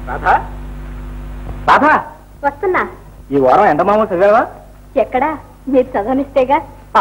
రాధా రాధా వస్తున్నా ఈ వారం ఎండమామ చదివావా ఎక్కడా మీరు చదవనిస్తేగా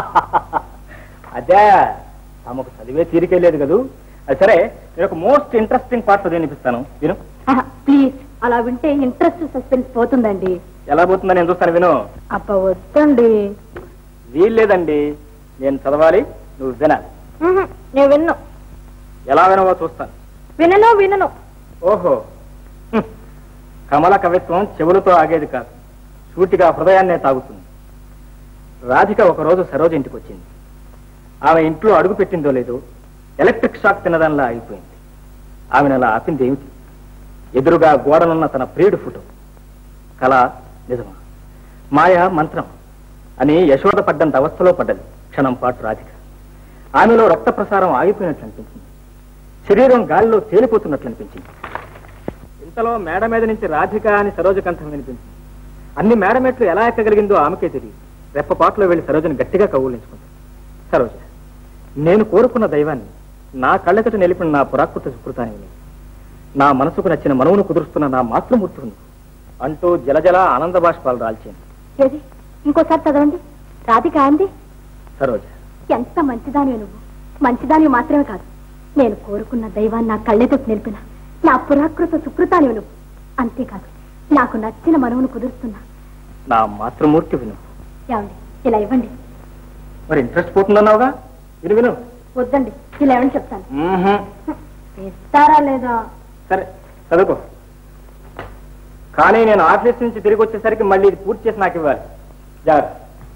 అదే తమకు చదివే తీరికే లేదు కదూ అది సరే నేను ఒక మోస్ట్ ఇంట్రెస్టింగ్ పార్ట్ చదివినిపిస్తాను విను ప్లీజ్ అలా వింటే ఇంట్రెస్ట్ సస్పెన్స్ పోతుందండి ఎలా పోతుందని నేను చూస్తాను విను అబ్బ వద్దండి వీల్లేదండి నేను చదవాలి నువ్వు వినాలి ఉహు, నేను విన్ను ఎలా వినవో చూస్తాను వినను వినను ఓహో హ్మ్. కమల కవిత్వం చెవులతో ఆగేది కాదు సూటిగా హృదయాన్నే తాగుతుంది రాధిక ఒకరోజు సరోజ ఇంటికి వచ్చింది ఆమె ఇంట్లో అడుగు పెట్టిందో లేదో ఎలక్ట్రిక్ షాక్ తినదానిలా అయిపోయింది ఆమెను అలా ఆపింది ఏమిటి ఎదురుగా గోడనున్న తన ప్రియుడు ఫోటో కళ నిజమా మాయ మంత్రం అని యశోద పడ్డంత అవస్థలో పడ్డది క్షణం పాటు రాధిక ఆమెలో రక్త ప్రసారం ఆగిపోయినట్లు అనిపించింది శరీరం గాలిలో తేలిపోతున్నట్లు అనిపించింది ఇంతలో మేడ మీద నుంచి రాధిక అని సరోజ కంఠం వినిపించింది అన్ని మేడమెట్లు ఎలా ఎక్కగలిగిందో ఆమెకే తెలియదు రెప్పపాట్లో వెళ్లి సరోజని గట్టిగా కౌగులించుకుంది సరోజ నేను కోరుకున్న దైవాన్ని నా కళ్ళెతట నిలిపిన నా పురాకృత సుకృతాన్ని విని నా మనసుకు నచ్చిన మనవును కుదురుస్తున్న నా మాతృమూర్తి ఉంది అంటూ జలజల ఆనంద బాష్పాలు రాల్చింది ఏది ఇంకోసారి చదవండి రాధిక అంది సరోజ ఎంత మంచిదాని నువ్వు మంచిదాని మాత్రమే కాదు నేను కోరుకున్న దైవాన్ని నా కళ్ళెతోటి నిలిపిన నా పురాకృత సుకృతాని నువ్వు అంతేకాదు నాకు నచ్చిన మనవును కుదురుతున్నా నా మాతృమూర్తి విను ఏమండి ఇలా ఇవ్వండి మరి ఇంట్రెస్ట్ పోతుందన్నావుగా విను విను వద్దండి ఇలా ఇవ్వండి చెప్తాను మ్మ్హ. ఇస్తారా లేదా సరే చదువుకో కానీ నేను ఆఫీస్ నుంచి తిరిగి వచ్చేసరికి మళ్ళీ ఇది పూర్తి చేసి నాకు ఇవ్వాలి జాగ్రత్త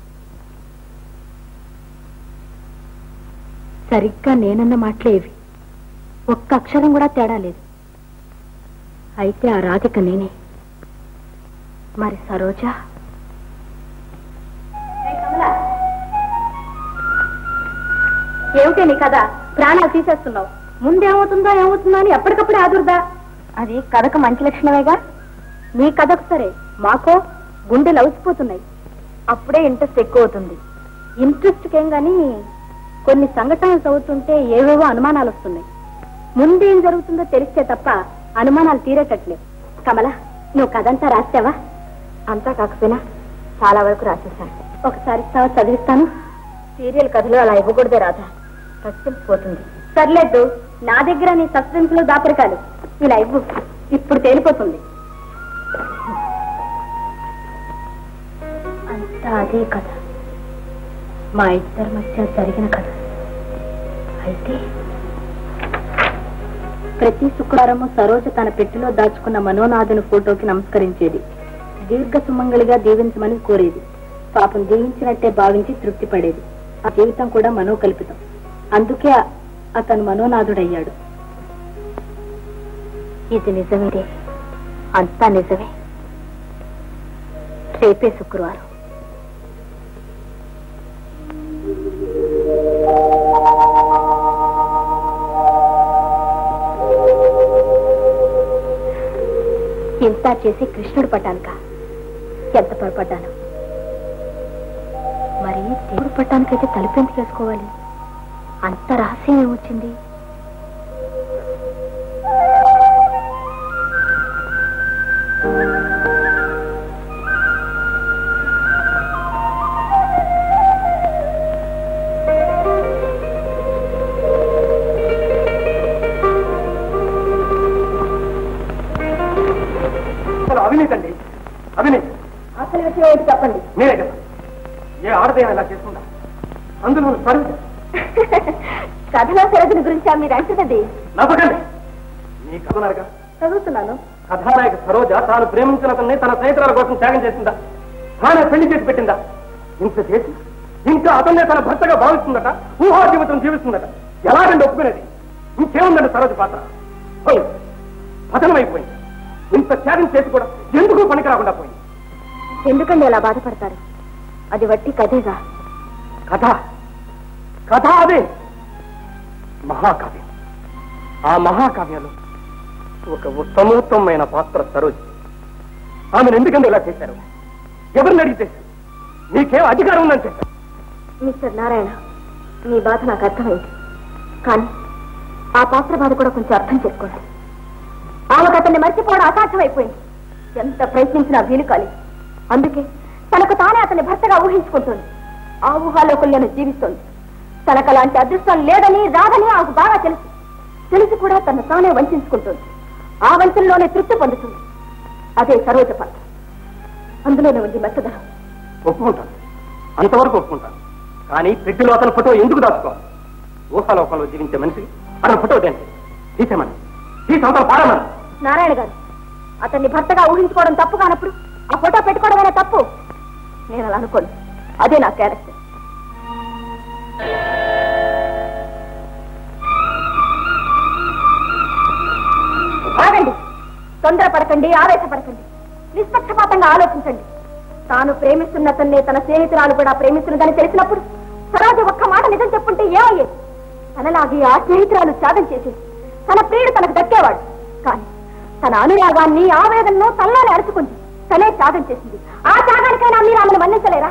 సరిగ్గా నేనన్న మాటలేవి ఒక్క అక్షరం కూడా తేడా లేదు అయితే ఆ రాధిక నేనే మరి సరోజ ఏమిటే నీ కదా ప్రాణాలు తీసేస్తున్నావు ముందేమవుతుందో ఏమవుతుందో అని ఎప్పటికప్పుడు ఆదుర్దా అది కథకు మంచి లక్షణమేగా మీ కథకు సరే మాకో గుండెలు అలసిపోతున్నాయి అప్పుడే ఇంట్రెస్ట్ ఎక్కువ అవుతుంది ఇంట్రెస్ట్ కేం గాని కొన్ని సంఘటనలు చదువుతుంటే ఏవేవో అనుమానాలు వస్తున్నాయి ముందేం జరుగుతుందో తెలిస్తే తప్ప అనుమానాలు తీరేటట్లే కమల నువ్వు కథంతా రాసావా అంతా కాకపోయినా చాలా వరకు రాసేసాను ఒకసారి ఇస్తావా చదివిస్తాను సీరియల్ కథలు అలా ఇవ్వకూడదే రాధా సస్పెన్స్ పోతుంది సర్లేదు నా దగ్గర నీ సస్పెన్స్ లో దాపరికాలు ఇలా ఇవ్వు ఇప్పుడు తేలిపోతుంది అంతా అదే కథ మా ఇద్దరి మధ్య జరిగిన కథ అయితే ప్రతి శుక్రవారము సరోజ తన పెట్టెలో దాచుకున్న మనోనాథుని ఫోటోకి నమస్కరించేది దీర్ఘ సుమంగళిగా దీవించమని కోరేది పాపం దీవించినట్టే భావించి తృప్తి పడేది ఆ జీవితం కూడా మనోకల్పితం అందుకే అ- అతను మనోనాథుడయ్యాడు ఇది నిజమే అంతా నిజమే రేపే శుక్రవారం ఇంత చేసి కృష్ణుడు పట్టానుక ఎంత పొరపడ్డాను మరి దేవుడు పట్టానికైతే తలుపు ఎందుకు వేసుకోవాలి అంత రహస్యం ఏమొచ్చింది అసలు అవినీతి అండి అవినీతి అసలు విషయం ఏంటి చెప్పండి నేనే చెప్పండి ఏ ఆడదేం ఇలా చేసుకుంటా అందులో సర్వీస్ కథలో సరదుని గురించి మీరు అంటున్నది నవ్వకండి మీ కథనారుగా చదువుతున్నాను కథానాయక సరోజ తాను ప్రేమించిన అతన్ని తన స్నేహితురాల కోసం త్యాగం చేసిందా తానే పెళ్లి చేసి పెట్టిందా ఇంత చేసి ఇంకా అతన్నే తన భర్తగా భావిస్తుందట ఊహా జీవితం జీవిస్తుందట ఎలాగండి ఒప్పుకునేది ఇంకేముందండి సరోజ పాత్ర పోయింది పతనమైపోయింది ఇంత త్యాగం చేసి కూడా ఎందుకు పనికి రాకుండా పోయింది ఎందుకండి అలా బాధపడతారు అది వట్టి కథేగా కథ కథ అదే మహాకావ్యం ఆ మహాకావ్యంలో ఒక ఉత్తమోత్తమైన పాత్ర సరోజి ఆమెను ఎందుకంటే ఇలా చేశారు ఎవరిని అడిగి చేశారు మీకేం అధికారం ఉందని చేశారు మిస్టర్ నారాయణ మీ బాధ నాకు అర్థమైంది కానీ ఆ పాత్ర బాధ కూడా కొంచెం అర్థం చేసుకోండి ఆమెకు అతన్ని మర్చిపోవడం అసాధ్యమైపోయింది ఎంత ప్రయత్నించినా వీలు కాలేదు అందుకే తనకు తానే అతన్ని భర్తగా ఊహించుకుంటుంది ఆ ఊహాలోకంలోనే జీవిస్తోంది తనకు అలాంటి అదృష్టం లేదని రాదని ఆమెకు బాగా తెలుసు తెలిసి కూడా తను తానే వంచుకుంటుంది ఆ వంచనలోనే తృప్తి పొందుతుంది అదే సరోజ పాత్ర అందులోనే ఉంది మెత్తదనం ఒప్పుకుంటాను అంతవరకు ఒప్పుకుంటాను కానీ పెట్టిలో అతని ఫోటో ఎందుకు దాచుకోవాలి ఊహాలోకంలో జీవించే మనిషి అతని ఫోటో దేంటి తీసేమని తీసి అవతల పాడమని నారాయణ గారు అతన్ని భర్తగా ఊహించుకోవడం తప్పు కానప్పుడు ఆ ఫోటో పెట్టుకోవడమేనా తప్పు నేను అలా అనుకోను అదే నా క్యారెక్టర్ ఆగండి తొందరపడకండి ఆవేశపడకండి నిష్పక్షపాతంగా ఆలోచించండి తాను ప్రేమిస్తున్న అతన్నే తన స్నేహితురాలు కూడా ప్రేమిస్తున్నదని తెలిసినప్పుడు సరోజ ఒక్క మాట నిజం చెప్పుంటే ఏమయ్యేది తనలాగే ఆ స్నేహితురాలు త్యాగం చేసేది తన ప్రియుడు తనకు దక్కేవాడు కానీ తన అనురాగాన్ని ఆవేదనను తనలోనే అరుచుకుంది తనే త్యాగం చేసింది ఆ త్యాగానికైనా మీరు ఆమెను మన్నించలేరా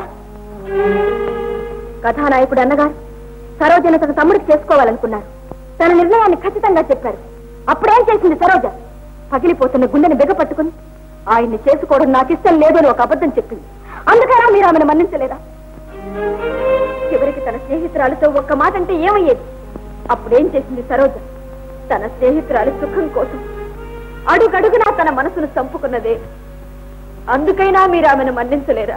కథానాయకుడు అన్నగారు సరోజను తన తమ్ముడికి చేసుకోవాలనుకున్నారు తన నిర్ణయాన్ని ఖచ్చితంగా చెప్పారు అప్పుడేం చేసింది సరోజ పగిలిపోతున్న గుండెని బిగపట్టుకుని ఆయన్ని చేసుకోవడం నాకు ఇష్టం లేదు అని ఒక అబద్ధం చెప్పింది అందుకైనా మీరు ఆమెను మన్నించలేదా చివరికి తన స్నేహితురాలతో ఒక్క మాట అంటే ఏమయ్యేది అప్పుడేం చేసింది సరోజ తన స్నేహితురాలి సుఖం కోసం అడుగడుగునా తన మనసును చంపుకున్నదే అందుకైనా మీరు ఆమెను మన్నించలేరా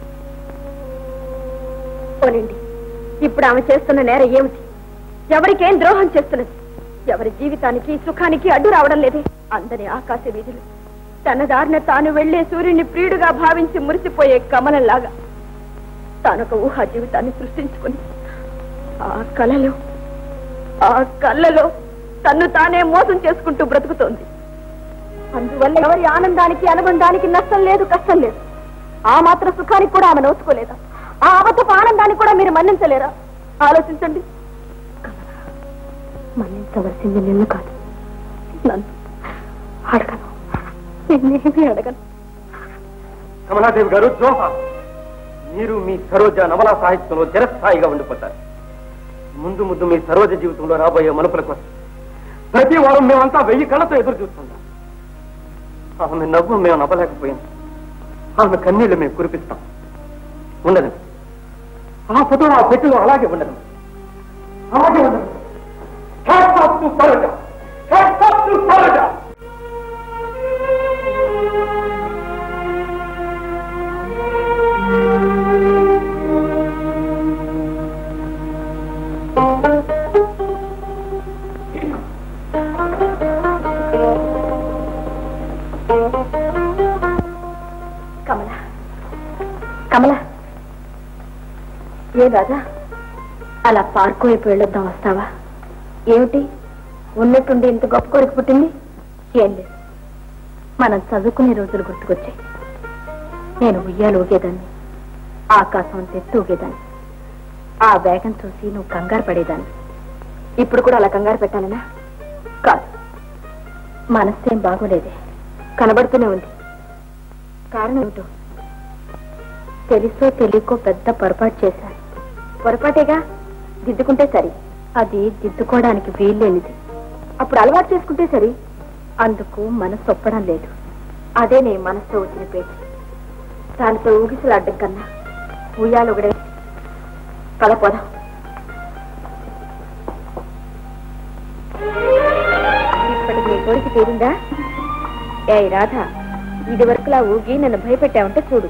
పోనండి ఇప్పుడు ఆమె చేస్తున్న నేరం ఏమిటి ఎవరికేం ద్రోహం చేస్తున్నది ఎవరి జీవితానికి సుఖానికి అడ్డు రావడం లేదే అందని ఆకాశ వీధులు తన దారిన తాను వెళ్లే సూర్యుని ప్రియుడుగా భావించి మురిసిపోయే కమలంలాగా తానొక ఊహా జీవితాన్ని సృష్టించుకుని ఆ కలలో ఆ కళ్ళలో తన్ను తానే మోసం చేసుకుంటూ బ్రతుకుతోంది అందువల్ల ఎవరి ఆనందానికి అనుబంధానికి నష్టం లేదు కష్టం లేదు ఆ మాత్రం సుఖానికి కూడా ఆమె నోచుకోలేదా ఆ అబద్ధపు ఆనందాన్ని కూడా మీరు మన్నించలేరా ఆలోచించండి మన్నించవలసింది నిన్ను కాదు నన్ను అడగను నిన్నేమీ అడగను కమలాదేవి గారు జోహా మీరు మీ సరోజ నవలా సాహిత్యంలో చిరస్థాయిగా ఉండిపోతారు ముందు ముందు మీ సరోజ జీవితంలో రాబోయే మలుపుల కోసం ప్రతి వారం మేమంతా వెయ్యి కళ్ళతో ఎదురు చూస్తుంటాం ఆమె నవ్వు మేము నవ్వలేకపోయాం ఆమె కన్నీళ్లు మేము కురిపిస్తాం ఉండదు ఆ ఫోటో ఆ పెట్టిలో అలాగే ఉండదు అలాగే ఉండదు Hats off to Saroja! Hats off to Saroja! కమల కమల ఏ రాజా అలా పార్కు వైపు వెళ్ళొద్దాం వస్తావా ఏమిటి ఉన్నట్టుండి ఇంత గొప్ప కోరిక పుట్టింది ఏం లేదు మనం చదువుకునే రోజులు గుర్తుకొచ్చాయి నేను ఉయ్యాలు ఊగేదాన్ని ఆకాశం తెత్తు ఊగేదాన్ని ఆ వేగం చూసి నువ్వు కంగారు పడేదాన్ని ఇప్పుడు కూడా అలా కంగారు పెట్టాలనా కాదు మనస్సేం బాగోలేదే కనబడుతూనే ఉంది కారణం ఏమిటో తెలుసో తెలియకో పెద్ద పొరపాటు చేశాను పొరపాటేగా దిద్దుకుంటే సరి అది దిద్దుకోవడానికి వీల్లేనిది అప్పుడు అలవాటు చేసుకుంటే సరి అందుకు మనసు ఒప్పడం లేదు అదే నీ మనసుతో వచ్చిన పేరు దానితో ఊగిసలాడ్డం కన్నా ఉయ్యాలు ఒకడే కలపోదాం ఇప్పటికి నీ కోరిక తీరిందా ఏ రాధ ఇది వరకులా ఊగి నన్ను భయపెట్టావంటే చూడు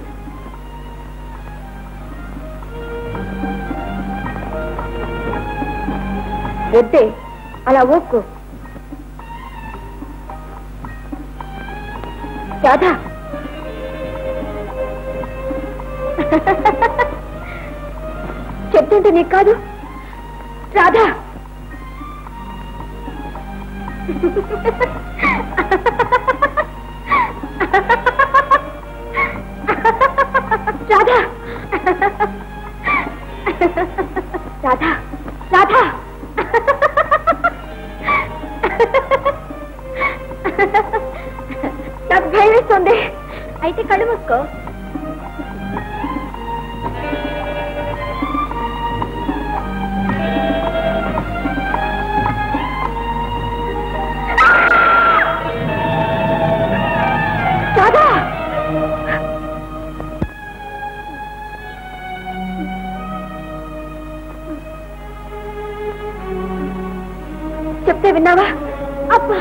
వద్దే అలా ఊక్కు రాధా చెప్తుంటే నీకు కాదు రాధా రాధా రాధా రాధా నాకు భయం వేస్తుంది అయితే కళ్ళు మూసుకో విన్నావా అబ్బా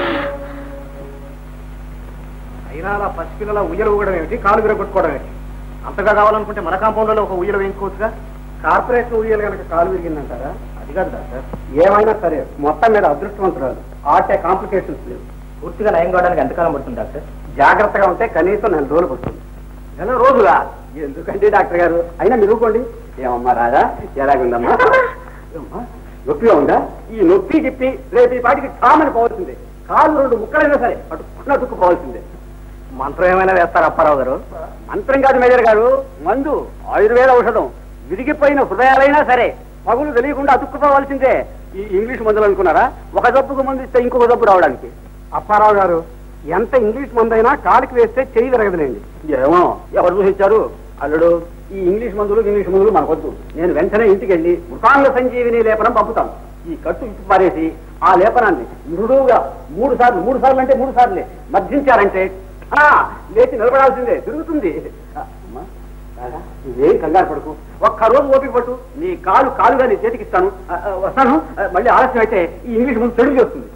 అయినా అలా పసిపిల్లల ఉయ్యలు ఊగడం ఏమిటి కాలు విరగొట్టుకోవడం ఏమిటి అంతగా కావాలనుకుంటే మన కాంపౌండ్లో ఒక ఉయ్యలు వేయించుకోవచ్చుగా కార్పొరేషన్ ఉయ్యలు కనుక కాలు విరిగిందంటారా అది కాదు డాక్టర్ ఏమైనా సరే మొత్తం మీద అదృష్టవంతురాలు ఆటే కాంప్లికేషన్స్ లేవు పూర్తిగా నయం కావడానికి ఎంతకాలం పడుతుంది డాక్టర్ జాగ్రత్తగా ఉంటే కనీసం నెల రోజులు పడుతుంది నెల రోజులా ఎందుకంటే డాక్టర్ గారు అయినా మీరు ఊరుకోండి ఏమమ్మా రాదా ఎలాగుందమ్మా ఏమ్మా, నొప్పిగా ఉందా ఈ నొప్పి గిప్పి రేపు ఈ పాటికి ఠామని పోవాల్సిందే కాలు రెండు ముక్కలైనా సరే అటు తుక్కు పోవాల్సిందే మంత్రం ఏమైనా వేస్తారా అప్పారావు గారు మంత్రం కాదు మేజర్ గారు మందు ఆయుర్వేద ఔషధం విరిగిపోయిన హృదయాలైనా సరే పగులు తెలియకుండా అతుక్కుపోవాల్సిందే ఈ ఇంగ్లీష్ మందులు అనుకున్నారా ఒక జబ్బుకు మందు ఇస్తే ఇంకొక జబ్బు రావడానికి అప్పారావు గారు ఎంత ఇంగ్లీష్ మందైనా కాలికి వేస్తే చెయ్యి విరగదులేండి ఏమో ఎవరు చూసించారు అల్లుడు ఈ ఇంగ్లీష్ మందులు ఇంగ్లీష్ మందులు మనకొద్దు నేను వెంటనే ఇంటికి వెళ్ళి మృతాంగ సంజీవిని లేపనం పంపుతాను ఈ కట్టు ఇప్పు పారేసి ఆ లేపనాన్ని మృదువుగా మూడు సార్లు మూడు సార్లు అంటే మూడు సార్లే మర్జించారంటే ఆ, లేచి నిలబడాల్సిందే తిరుగుతుంది ఆ, అమ్మా, రాదా? నువ్వేం కంగారు పడుకు ఒక్క రోజు ఓపిక పట్టు నీ కాలు కాలుగా నీ చేతికి ఇస్తాను ఆ, ఆ, వస్తాను ఆ, మళ్ళీ ఆలస్యం అయితే ఈ ఇంగ్లీష్ ముందు తెలుగు చేస్తుంది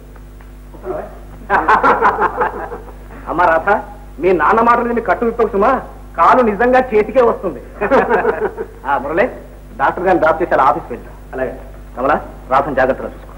అమ్మా రాధ మీ నాన్న మాటలు విని కట్టు విప్పకు సుమా కాలు నిజంగా చేతికే వస్తుంది ఆ మురళి డాక్టర్ గారిని డ్రాప్ చేసి అలా ఆఫీస్కి వెళ్తా అలాగే కమలా రాధను జాగ్రత్తగా చూసుకో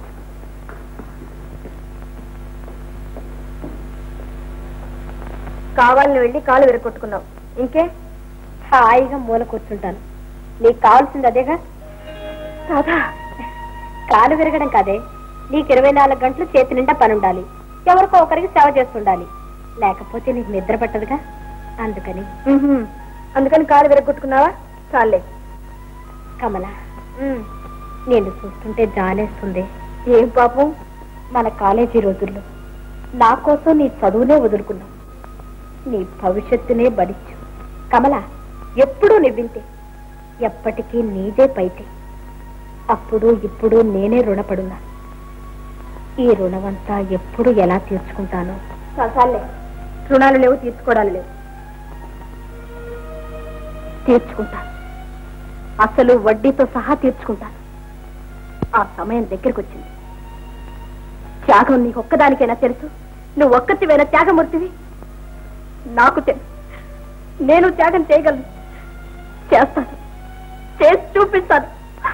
కావాలని వెళ్ళి కాలు విరగొట్టుకున్నావు ఇంకే హాయిగా మూల కూర్చుంటాను నీకు కావాల్సింది అదేగా కాదా కాలు విరగడం కాదే నీకు ఇరవై నాలుగు గంటలు చేతి నిండా పని ఉండాలి ఎవరికో ఒకరికి సేవ చేస్తుండాలి లేకపోతే నీకు నిద్ర పట్టదుగా అందుకని అందుకని కాలు విరగొట్టుకున్నావా చాలే కమల నేను చూస్తుంటే జాలేస్తుంది ఏం పాపం మన కాలేజీ రోజుల్లో నా కోసం నీ చదువునే వదులుకున్నావు నీ భవిష్యత్తునే బలిచ్చు కమల ఎప్పుడూ నివ్వింతే ఎప్పటికీ నీదే పైతే అప్పుడు ఇప్పుడు నేనే రుణపడున్నా ఈ రుణమంతా ఎప్పుడు ఎలా తీర్చుకుంటానో చాలే రుణాలు లేవు తీర్చుకోవడాలు లేవు తీర్చుకుంటాను అసలు వడ్డీతో సహా తీర్చుకుంటాను ఆ సమయం దగ్గరికి వచ్చింది త్యాగం నీకు ఒక్కదానికైనా తెలుసు నువ్వు ఒక్కతివైనా త్యాగమూర్తివి నాకు తెలుసు నేను త్యాగం చేయగలను చేస్తాను చేసి చూపిస్తాను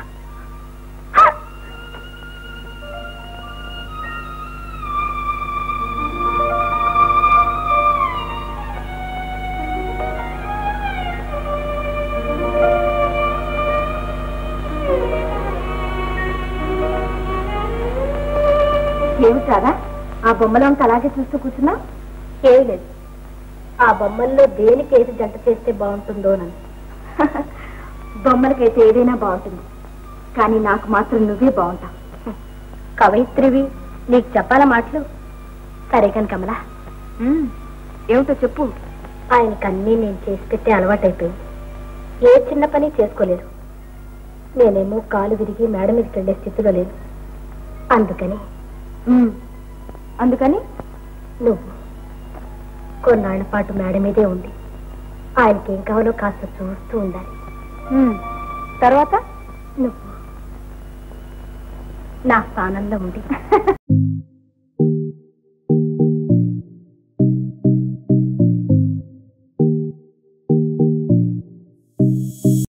ఏమి కాదా ఆ బొమ్మలో ఇంకా అలాగే చూస్తూ కూర్చున్నా ఏం లేదు ఆ బొమ్మల్లో దేనికి ఏది జంట చేస్తే బాగుంటుందో నన్ను బొమ్మలకైతే ఏదైనా బాగుంటుంది కానీ నాకు మాత్రం నువ్వే బాగుంటావు కవయిత్రివి నీకు చెప్పాలా మాటలు సరే కాని కమలా ఏమిటో చెప్పు ఆయనకన్నీ నేను చేసి పెట్టే అలవాటైపోయింది ఏ చిన్న పని చేసుకోలేదు నేనేమో కాలు విరిగి మేడ మీదకి వెళ్ళే స్థితిలో లేదు అందుకని అందుకని నువ్వు కొన్నాళ్ల పాటు మేడ మీదే ఉండి ఆయనకి ఏం కావాలో కాస్త చూస్తూ ఉండాలి తర్వాత నువ్వు నా స్థానంలో ఉండి